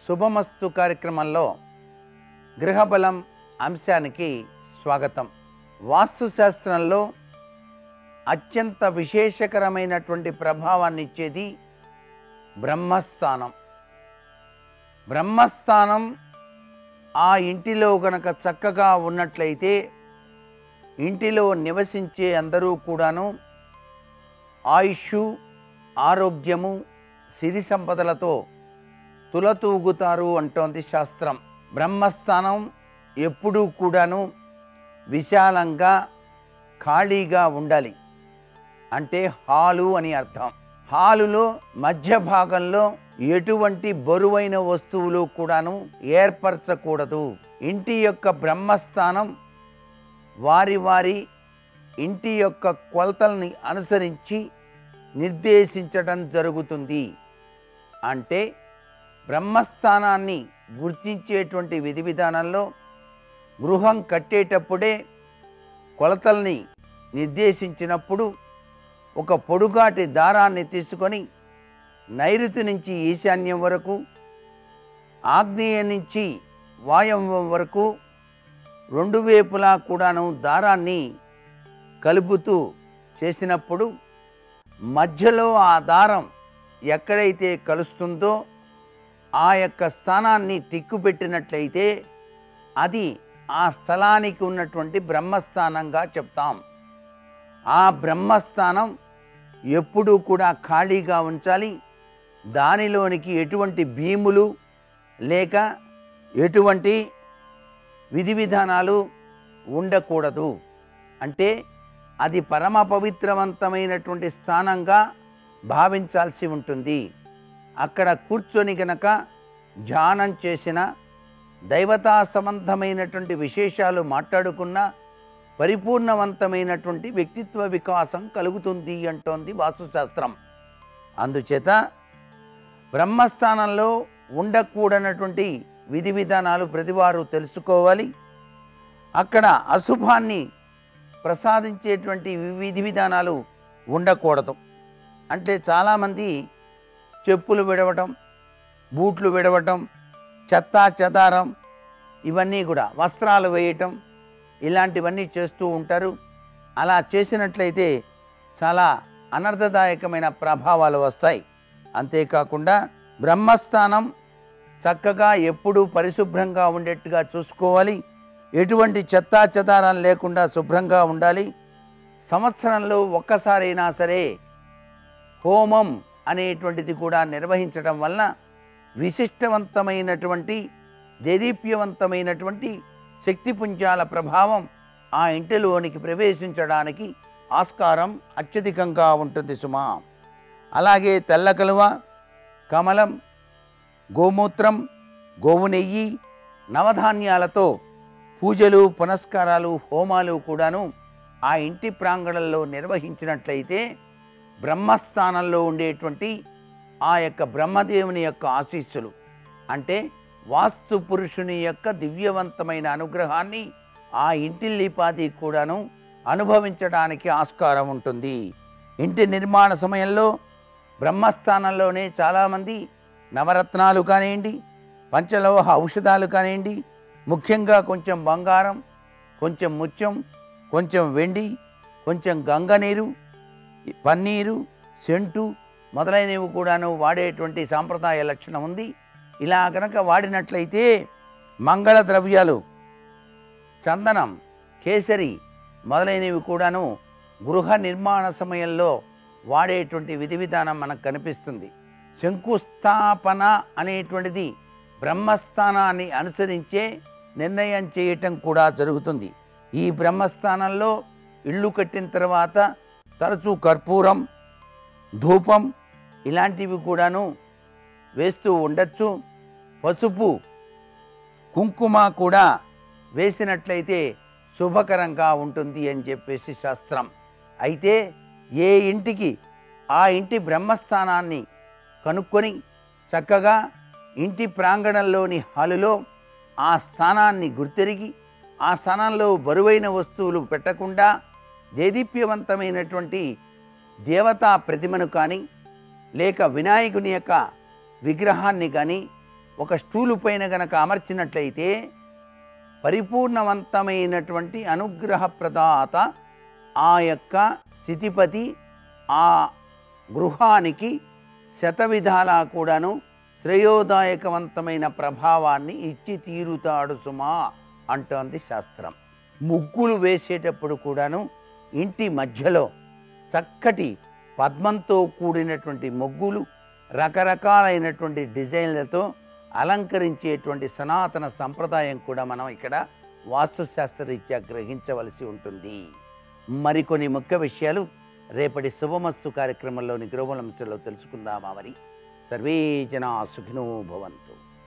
శుభమస్తు కార్యక్రమంలో గృహబలం అంశానికి స్వాగతం వాస్తుశాస్త్రంలో అత్యంత విశేషకరమైనటువంటి ప్రభావాన్ని ఇచ్చేది బ్రహ్మస్థానం బ్రహ్మస్థానం ఆ ఇంటిలో గనక చక్కగా ఉన్నట్లయితే ఇంటిలో నివసించే అందరూ కూడాను ఆయుష్ ఆరోగ్యము సిరి సంపదలతో తులతూగుతారు అంటోంది శాస్త్రం బ్రహ్మస్థానం ఎప్పుడూ కూడాను విశాలంగా ఖాళీగా ఉండాలి అంటే హాలు అని అర్థం హాలులో మధ్య భాగంలో ఎటువంటి బరువైన వస్తువులు కూడాను ఏర్పరచకూడదు ఇంటి యొక్క బ్రహ్మస్థానం వారి వారి ఇంటి యొక్క కొలతల్ని అనుసరించి నిర్దేశించడం జరుగుతుంది అంటే బ్రహ్మస్థానాన్ని గుర్తించేటువంటి విధి విధానంలో గృహం కట్టేటప్పుడే కొలతల్ని నిర్దేశించినప్పుడు ఒక పొడుగాటి దారాన్ని తీసుకొని నైరుతి నుంచి ఈశాన్యం వరకు ఆగ్నేయ నుంచి వాయవ్యం వరకు రెండు వైపులా కూడాను దారాన్ని కలుపుతూ చేసినప్పుడు మధ్యలో ఆ దారం ఎక్కడైతే కలుస్తుందో ఆ యొక్క స్థానాన్ని టిక్కు పెట్టినట్లయితే అది ఆ స్థలానికి ఉన్నటువంటి బ్రహ్మస్థానంగా చెప్తాం ఆ బ్రహ్మస్థానం ఎప్పుడూ కూడా ఖాళీగా ఉంచాలి దానిలోనికి ఎటువంటి భీములు లేక ఎటువంటి విధి విధానాలు ఉండకూడదు అంటే అది పరమ పవిత్రవంతమైనటువంటి స్థానంగా భావించాల్సి ఉంటుంది అక్కడ కూర్చొని గనక ధ్యానం చేసిన దైవతా సంబంధమైనటువంటి విశేషాలు మాట్లాడుకున్న పరిపూర్ణవంతమైనటువంటి వ్యక్తిత్వ వికాసం కలుగుతుంది అంటోంది వాస్తుశాస్త్రం అందుచేత బ్రహ్మస్థానంలో ఉండకూడనటువంటి విధి విధానాలు ప్రతివారు తెలుసుకోవాలి అక్కడ అశుభాన్ని ప్రసాదించేటువంటి విధి విధానాలు ఉండకూడదు అంటే చాలామంది చెప్పులు విడవటం బూట్లు విడవటం చెత్తా చెదారం ఇవన్నీ కూడా వస్త్రాలు వేయటం ఇలాంటివన్నీ చేస్తూ ఉంటారు అలా చేసినట్లయితే చాలా అనర్థదాయకమైన ప్రభావాలు వస్తాయి అంతేకాకుండా బ్రహ్మస్థానం చక్కగా ఎప్పుడూ పరిశుభ్రంగా ఉండేట్టుగా చూసుకోవాలి ఎటువంటి చెత్తా చెదారం లేకుండా శుభ్రంగా ఉండాలి సంవత్సరంలో ఒక్కసారైనా సరే హోమం అనేటువంటిది కూడా నిర్వహించడం వలన విశిష్టవంతమైనటువంటి దేదీప్యవంతమైనటువంటి శక్తిపుంజాల ప్రభావం ఆ ఇంటిలోనికి ప్రవేశించడానికి ఆస్కారం అత్యధికంగా ఉంటుంది సుమా అలాగే తెల్ల కలువ కమలం గోమూత్రం గోవు నెయ్యి నవధాన్యాలతో పూజలు పునస్కారాలు హోమాలు కూడాను ఆ ఇంటి ప్రాంగణంలో నిర్వహించినట్లయితే బ్రహ్మస్థానంలో ఉండేటువంటి ఆ యొక్క బ్రహ్మదేవుని యొక్క ఆశీస్సులు అంటే వాస్తు పురుషుని యొక్క దివ్యవంతమైన అనుగ్రహాన్ని ఆ ఇంటిల్లిపాది కూడాను అనుభవించడానికి ఆస్కారం ఉంటుంది ఇంటి నిర్మాణ సమయంలో బ్రహ్మస్థానంలోనే చాలామంది నవరత్నాలు కానివ్వండి పంచలోహ ఔషధాలు కానివ్వండి ముఖ్యంగా కొంచెం బంగారం కొంచెం ముత్యం కొంచెం వెండి కొంచెం గంగ నీరు పన్నీరు సెంటు మొదలైనవి కూడాను వాడేటువంటి సాంప్రదాయ లక్షణం ఉంది ఇలా కనుక వాడినట్లయితే మంగళ ద్రవ్యాలు చందనం కేసరి మొదలైనవి కూడాను గృహ నిర్మాణ సమయంలో వాడేటువంటి విధి విధానం మనకు కనిపిస్తుంది శంకుస్థాపన అనేటువంటిది బ్రహ్మస్థానాన్ని అనుసరించే నిర్ణయం చేయటం కూడా జరుగుతుంది ఈ బ్రహ్మస్థానంలో ఇల్లు కట్టిన తర్వాత తరచూ కర్పూరం ధూపం ఇలాంటివి కూడాను వేస్తూ ఉండొచ్చు పసుపు కుంకుమ కూడా వేసినట్లయితే శుభకరంగా ఉంటుంది అని చెప్పేసి శాస్త్రం అయితే ఏ ఇంటికి ఆ ఇంటి బ్రహ్మస్థానాన్ని కనుక్కొని చక్కగా ఇంటి ప్రాంగణంలోని హాలులో ఆ స్థానాన్ని గుర్తెరిగి ఆ స్థానంలో బరువైన వస్తువులు పెట్టకుండా దేదీప్యవంతమైనటువంటి దేవతా ప్రతిమను కానీ లేక వినాయకుని యొక్క విగ్రహాన్ని కానీ ఒక స్టూలు పైన గనక అమర్చినట్లయితే పరిపూర్ణవంతమైనటువంటి అనుగ్రహ ప్రదాత ఆ యొక్క స్థితిపతి ఆ గృహానికి శతవిధాలా కూడాను శ్రేయోదాయకవంతమైన ప్రభావాన్ని ఇచ్చి తీరుతాడు సుమా అంటోంది శాస్త్రం ముగ్గులు వేసేటప్పుడు కూడాను ఇంటి మధ్యలో చక్కటి పద్మంతో కూడినటువంటి ముగ్గులు రకరకాలైనటువంటి డిజైన్లతో అలంకరించేటువంటి సనాతన సంప్రదాయం కూడా మనం ఇక్కడ వాస్తుశాస్త్రరీత్యా గ్రహించవలసి ఉంటుంది మరికొన్ని ముఖ్య విషయాలు రేపటి శుభమస్తు కార్యక్రమంలోని గృహలంశంలో తెలుసుకుందామా మరి సర్వే జనా సుఖినో భవంతు